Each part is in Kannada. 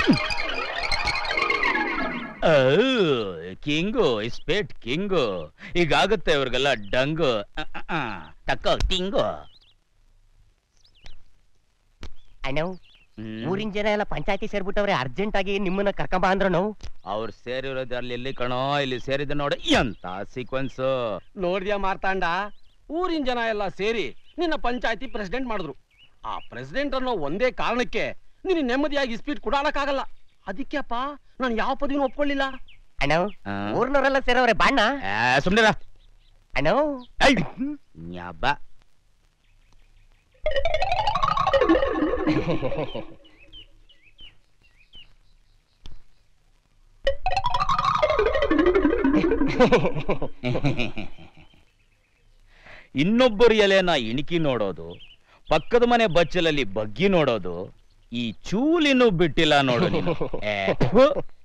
ಕಿಂಗು ಇಸ್ಪೇಟ್ ಕಿಂಗು ಈಗಾಗುತ್ತೆ ಇವ್ರಿಗೆಲ್ಲ ಡಂಗು ಅ, ಅ, ಅ. ತಕ್ಕೋ ಟಿಂಗು ಅಣ್ಣ ಊರಿನ ಜನ ಎಲ್ಲ ಪಂಚಾಯತಿ ಸೇರ್ಬಿಟ್ಟವ್ರೆ ಅರ್ಜೆಂಟ್ ಆಗಿ ನಿಮ್ಮನ್ನ ಕರ್ಕೊಂಬ ಅಂದ್ರ ನಾವು ಅವ್ರು ಸೇರಿರೋದು ಅಲ್ಲಿ ಎಲ್ಲಿ ಕಣೋ ಇಲ್ಲಿ ಸೇರಿದ ನೋಡಿ ಎಂತ ಸೀಕ್ವೆನ್ಸ್ ನೋಡ್ದ್ಯಾ ಮಾರ್ತಾಂಡ ಊರಿನ ಜನ ಎಲ್ಲ ಸೇರಿ ನಿನ್ನ ಪಂಚಾಯತಿ ಪ್ರೆಸಿಡೆಂಟ್ ಮಾಡಿದ್ರು ಆ ಪ್ರೆಸಿಡೆಂಟ್ ಅನ್ನೋ ಒಂದೇ ಕಾರಣಕ್ಕೆ ನೀನು ನೆಮ್ಮದಿಯಾಗಿ ಸ್ಪೀಡ್ ಕೊಡಾಡಕ್ಕಾಗಲ್ಲ ಅದಕ್ಕೆಪ್ಪ ನಾನು ಯಾವ ಪದವಿನೂ ಒಪ್ಕೊಳ್ಳಿಲ್ಲ ಅಣ್ಣ ಊರ್ನವರೆಲ್ಲ ಸೇರವ್ರೆ ಬಾಣ್ಣ ಸುಮ್ನಿರ ಅಣ್ಣ ನ್ಯಾಬ ಇನ್ನೊಬ್ಬರ ಎಲೆನ ಇಣಿಕಿ ನೋಡೋದು ಪಕ್ಕದ ಮನೆ ಬಚ್ಚಲಲ್ಲಿ ಬಗ್ಗಿ ನೋಡೋದು ಈ ಚೂಲಿನೂ ಬಿಟ್ಟಿಲ್ಲ ನೋಡು ನೀನು. ಏ, ಥು.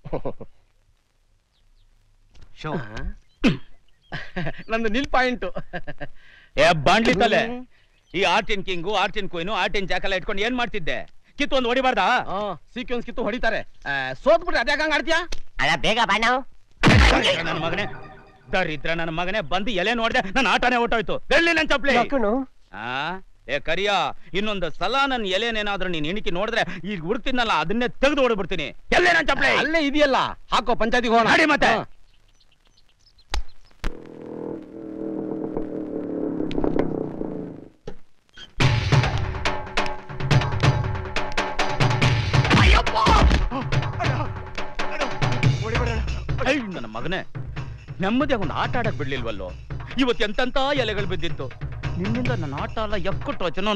ನಂದು ನಿಲ್ ಪಾಯಿಂಟ್ ಏ ಬಾಂಡ್ಲಿ ತಲೆ ಈ ಆರ್ಟಿನ್ ಕಿಂಗು ಆರ್ಟಿನ್ ಕೊಯ್ನು ಆರ್ಟಿನ್ ಜಾಕಲ್ಲ ಇಟ್ಕೊಂಡು ಏನ್ ಮಾಡ್ತಿದ್ದೆ ಕಿತ್ತೊಂದು ಹೊಡಿಬಾರ್ದಾ ಸೀಕ್ವೆನ್ಸ್ ಕಿತ್ತು ಹೊಡಿತಾರೆ ಆ, ಸೋತ್ಬಿಟ್ರೆ ಅದ್ಯಾಕ ಹಂಗ ಆಡ್ತೀಯಾ ಅಣ್ಣ ಬೇಗ ಬಾಣ್ಣ ನನ್ನ ಮಗನೇ ದರಿದ್ರ ನನ್ನ ಮಗನೇ ಬಂದು ಎಲೆ ನೋಡ್ದೆ ನನ್ನ ಆಟನೇ ಹೊಟ್ಟೋಯ್ತು ಎಲ್ಲಿ ನನ್ ಚಪ್ಲಿ ಆ ಏ ಕರಿಯ ಇನ್ನೊಂದು ಸಲ ನನ್ನ ಎಲೆನೇನಾದ್ರೂ ನೀನ್ ಇಣಿಕಿ ನೋಡಿದ್ರೆ ಈಗ ಹುಡ್ತಿದ್ನಲ್ಲ ಅದನ್ನೇ ತೆಗೆದು ಹೊಡ್ಬಿಡ್ತೀನಿ ಎಲ್ಲೇ ನನ್ ಚಪ್ಲಿ ಅಲ್ಲೇ ಇದೆಯಲ್ಲ ಹಾಕೋ ಪಂಚಾಯತಿಗೆ ಹೋಗೋಣ ನಡಿ ಮತ್ತೆ. ಹಾ. ಐ, ನನ್ನ ಮಗನೇ ನೆಮ್ಮದಿಯಾಗಿ ಒಂದು ಆಟ ಆಡಕ್ ಬಿಡ್ಲಿಲ್ವಲ್ಲೋ ಇವತ್ತು ಎಂತೆಂತ ಎಲೆಗಳು ಬಿದ್ದಿತ್ತು ನಿನ್ನಿಂದ ನನ್ನ ಆಟ ಎಲ್ಲ ಎಕ್ಕಟ್ಟು ವಚನ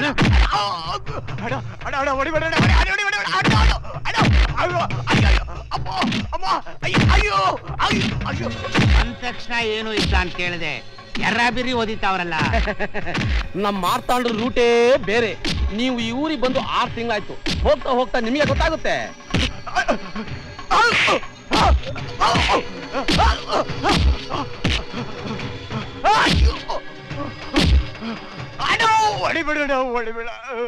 ಅಂದ ತಕ್ಷಣ ಏನು ಇಲ್ಲ ಅಂತ ಕೇಳಿದೆ ಎರ್ರ ಬಿರಿ ಓದಿತಾವ್ರಲ್ಲ ನಮ್ಮ ಮಾರ್ತಾಂಡ್ರ ರೂಟೇ ಬೇರೆ ನೀವು ಈ ಊರಿಗೆ ಬಂದು ಆರು ತಿಂಗಳಾಯ್ತು ಹೋಗ್ತಾ ಹೋಗ್ತಾ ನಿಮಗೆ ಗೊತ್ತಾಗುತ್ತೆ ಹೊಡಿಬೇಡ ಹೊಡಿಬೇಡ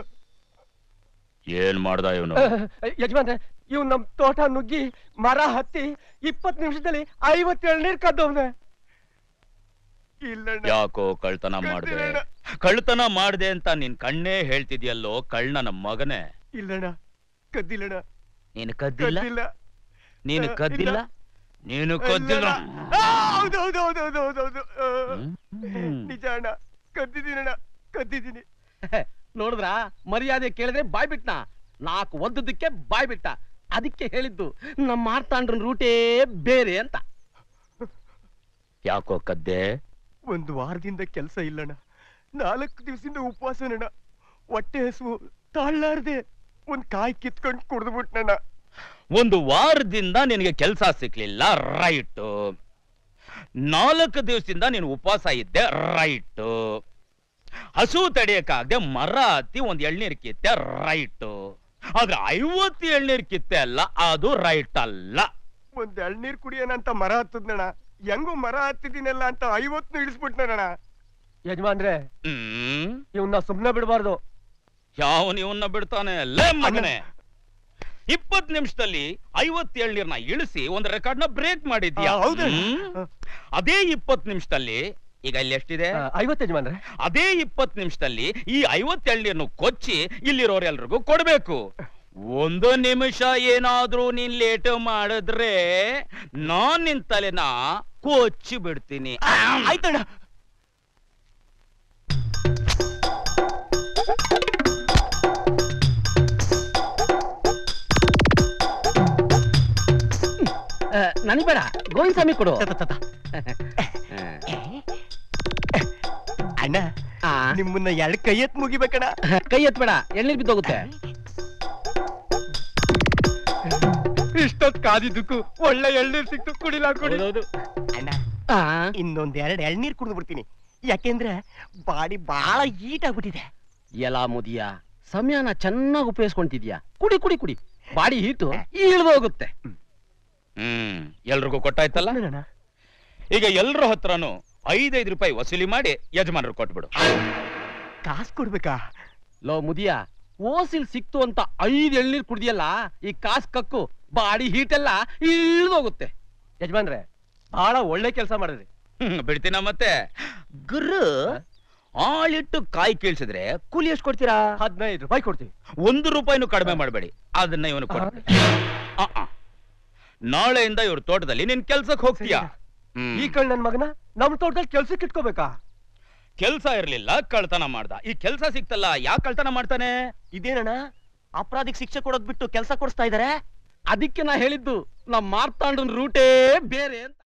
ಏನ್ ಮಾಡ್ದ ಇವನು ಯಜಮಾನ್ರೆ ಇವ್ ನಮ್ ತೋಟ ನುಗ್ಗಿ ಮರ ಹತ್ತಿ ಇಪ್ಪತ್ ನಿಮಿಷದಲ್ಲಿ ಐವತ್ತೇಳು ನೀರ್ ಕದ್ದವ್ನೆ ಇಲ್ಲಣ್ಣ ಯಾಕೋ ಕಳ್ತನ ಮಾಡ್ದೆ ಕಳ್ತನ ಮಾಡ್ದೆ ಅಂತ ನಿನ್ ಕಣ್ಣೇ ಹೇಳ್ತಿದ್ಯಲ್ಲೋ ಕಳ್ಳನ ಮಗನೇ ಇಲ್ಲಣ್ಣ ಕದ್ದಿಲ್ಲಣ್ಣ ನೀನು ಕದ್ದಿಲ್ಲ ಕದ್ದಿಲ್ಲ ನೀನು ಆ, ಕದ್ದಿಲ್ಲ ಇಲ್ಲ. ನೀನು ಕದ್ದಿಲ್ಲ ಆ, ಹೌದು ಹೌದು ಹೌದು ಹೌದು ಹೌದು ಹೌದು ಆ, ಹ್ಮ್. ನಿಜ ಅಣ್ಣ ಕದ್ದಿದ್ದೀನಣ್ಣ ಕದ್ದಿದ್ದೀನಿ ನೋಡಿದ್ರ ಮರ್ಯಾದೆ ಕೇಳಿದ್ರೆ ಬಾಯ್ ಬಿಟ್ನ ನಾಲ್ಕು ಒದ್ದದಕ್ಕೆ ಬಾಯ್ ಬಿಟ್ಟ ಅದಕ್ಕೆ ಹೇಳಿದ್ದು ನಮ್ಮ ಮಾರ್ತಾಂಡ್ರನ್ ರೂಟೇ ಬೇರೆ ಅಂತ ಯಾಕೋ ಕದ್ದೆ ಒಂದು ವಾರದಿಂದ ಕೆಲಸ ಇಲ್ಲಣ್ಣ ನಾಲ್ಕು ದಿವಸದಿಂದ ಉಪವಾಸನಣ್ಣ ಹೊಟ್ಟೆ ಹಸುವು ತಾಳ್ಲಾರ್ದೆ ಒಂದ್ ಕಾಯಿ ಕಿತ್ಕೊಂಡು ಕುಡ್ದು ಬಿಟ್ನಣ್ಣ ಒಂದು ವಾರದಿಂದ ನಿನಗೆ ಕೆಲಸ ಸಿಕ್ಲಿಲ್ಲ ರೈಟು ನಾಲ್ಕು ದಿವಸದಿಂದ ನೀನು ಉಪವಾಸ ಇದ್ದೆ ರೈಟು ಹಸು ತಡೆಯಕ್ಕಾಗದೆ ಮರ ಹತ್ತಿ ಒಂದ್ ಎಳ್ನೀರ್ ಕಿತ್ತೆ ರೈಟು ಆದ್ರೆ ಐವತ್ತು ಎಳ್ನೀರ್ ಕಿತ್ತೆ ಅಲ್ಲ ಅದು ರೈಟ್ ಅಲ್ಲ ಒಂದ್ ಎಳ್ನೀರ್ ಕುಡಿಯೋಣ ಅಂತ ಮರ ಹತ್ತದ್ನಣ್ಣ ಹೆಂಗೋ ಮರ ಹತ್ತಿದ್ದೀನಲ್ಲ ಅಂತ ಐವತ್ನು ಇಳಿಸ್ಬಿಟ್ನಣ್ಣ ಯಜಮಾನ್ರೆ ಹ್ಮ್ ಇವನ್ನ ಸುಮ್ನೆ ಬಿಡಬಾರ್ದು ಯಾವನ್ ಇವನ್ನ ಬಿಡ್ತಾನೆ ಲೇ ಮಗನೇ ಇಪ್ಪತ್ ನಿಮಿಷದಲ್ಲಿ ಐವತ್ತು ಎಳ್ನೀರ್ನ ಇಳಿಸಿ ಒಂದು ರೆಕಾರ್ಡ್ ನ ಬ್ರೇಕ್ ಮಾಡಿದ್ಯಾ ಆ, ಹೌದು. ಹ್ಮ್? ಅದೇ ಇಪ್ಪತ್ ನಿಮಿಷದಲ್ಲಿ ಈಗ ಇಲ್ಲಿ ಎಷ್ಟಿದೆ ಐವತ್ತು ಯಜಮಾನ್ರೆ ಅದೇ ಇಪ್ಪತ್ ನಿಮಿಷದಲ್ಲಿ ಈ ಐವತ್ತು ಎಳ್ನೀರ್ನು ಕೊಚ್ಚಿ ಇಲ್ಲಿರೋರೆಲ್ರಿಗೂ ಕೊಡ್ಬೇಕು ಒಂದು ನಿಮಿಷ ಏನಾದ್ರೂ ನೀನ್ ಲೇಟ್ ಮಾಡಿದ್ರೆ ನಾನ್ ನಿನ್ ತಲೆನ ಕೊಚ್ಚಿ ಬಿಡ್ತೀನಿ ಆಯ್ತಣ್ಣ ನನಗ್ ಬೇಡ ಗೋವಿಂದ ಸ್ವಾಮಿ ಕೊಡು ಅಣ್ಣ ಆ, ನಿಮ್ಮನ್ನ ಎಳ್ ಕೈ ಎತ್ ಮುಗಿಬೇಕಣ್ಣ ಕೈ ಎತ್ಬೇಡ ಎಳ್ನೀರ್ ಬಿದ್ದೋಗುತ್ತೆ ಇಷ್ಟೊತ್ ಕಾದಿದ್ದಕ್ಕೂ ಒಳ್ಳೆ ಎಳ್ನೀರ್ ಸಿಕ್ತು ಕುಡಿಲ ಕುಡಿ ಅಣ್ಣ ಆ, ಇನ್ನೊಂದ್ ಎರಡ್ ಎಳ್ನೀರ್ ಕುಡಿದು ಬಿಡ್ತೀನಿ ಯಾಕೆಂದ್ರೆ ಬಾಡಿ ಬಾಳ ಈಟ್ ಆಗ್ಬಿಟ್ಟಿದೆ ಎಲಾ ಮುದಿಯ ಸಮಯನ ಚೆನ್ನಾಗಿ ಉಪಯೋಗಿಸ್ಕೊಂತಿದ್ಯಾ ಕುಡಿ ಕುಡಿ ಕುಡಿ ಬಾಡಿ ಹೀಟು ಇಳಿದೋಗುತ್ತೆ ಹ್ಮ್ ಎಲ್ರಿಗೂ ಕೊಟ್ಟಾಯ್ತಲ್ಲ ಅಣ್ಣ ಈಗ ಎಲ್ರ ಹತ್ರನು ಐದೈದು ರೂಪಾಯಿ ವಸೂಲಿ ಮಾಡಿ ಯಜಮಾನರು ಕೊಟ್ಬಿಡು ಕಾಸು ಕೊಡ್ಬೇಕಾ ಲೋ ಮುದಿಯ ಓಸಿಲ್ ಸಿಕ್ತು ಅಂತ ಐದು ಎಳ್ನೀರ್ ಕುಡ್ದಿಯಲ್ಲ ಈ ಕಾಸ್ ಕಕ್ಕು ಬಾಡಿ ಹೀಟ್ ಎಲ್ಲ ಇಳ್ದೋಗುತ್ತೆ ಯಜಮಾನ್ರೆ ಬಹಳ ಒಳ್ಳೆ ಕೆಲಸ ಮಾಡಿದ್ರಿ ಹ್ಮ್, ಬಿಡ್ತೀನ ಮತ್ತೆ ಗುರು ಆಳಿಟ್ಟು ಕಾಯಿ ಕೀಳ್ಸಿದ್ರೆ ಕೂಲಿ ಎಷ್ಟು ಕೊಡ್ತೀರಾ ಹದಿನೈದು ರೂಪಾಯಿ ಕೊಡ್ತೀವಿ ಒಂದು ರೂಪಾಯಿನೂ ಕಡಿಮೆ ಮಾಡಬೇಡಿ ಅದನ್ನ ಇವನು ಕೊಡ್ತೀನಿ ಆ, ಆ. ನಾಳೆಯಿಂದ ಇವ್ರ ತೋಟದಲ್ಲಿ ನಿನ್ ಕೆಲ್ಸಕ್ಕೆ ಹೋಗ್ತೀಯಾ ಹ್ಮ್. ಈ ಕಳ್ ನನ್ ಮಗನ ನಮ್ ತೋಟದಲ್ಲಿ ಕೆಲ್ಸಕ್ಕೆ ಇಟ್ಕೋಬೇಕಾ ಕೆಲ್ಸ ಇರ್ಲಿಲ್ಲ ಕಳ್ತನ ಮಾಡ್ದ ಈ ಕೆಲ್ಸ ಸಿಕ್ತಲ್ಲ ಯಾಕೆ ಕಳ್ತನ ಮಾಡ್ತಾನೆ ಇದೇನಣ್ಣ ಅಪರಾಧಿಕ್ ಶಿಕ್ಷೆ ಕೊಡೋದ್ ಬಿಟ್ಟು ಕೆಲಸ ಕೊಡಿಸ್ತಾ ಇದಾರೆ ಅದಕ್ಕೆ ನಾ ಹೇಳಿದ್ದು ನಮ್ಮ ಮಾರ್ತಾಂಡನ್ ರೂಟೇ ಬೇರೆ ಅಂತ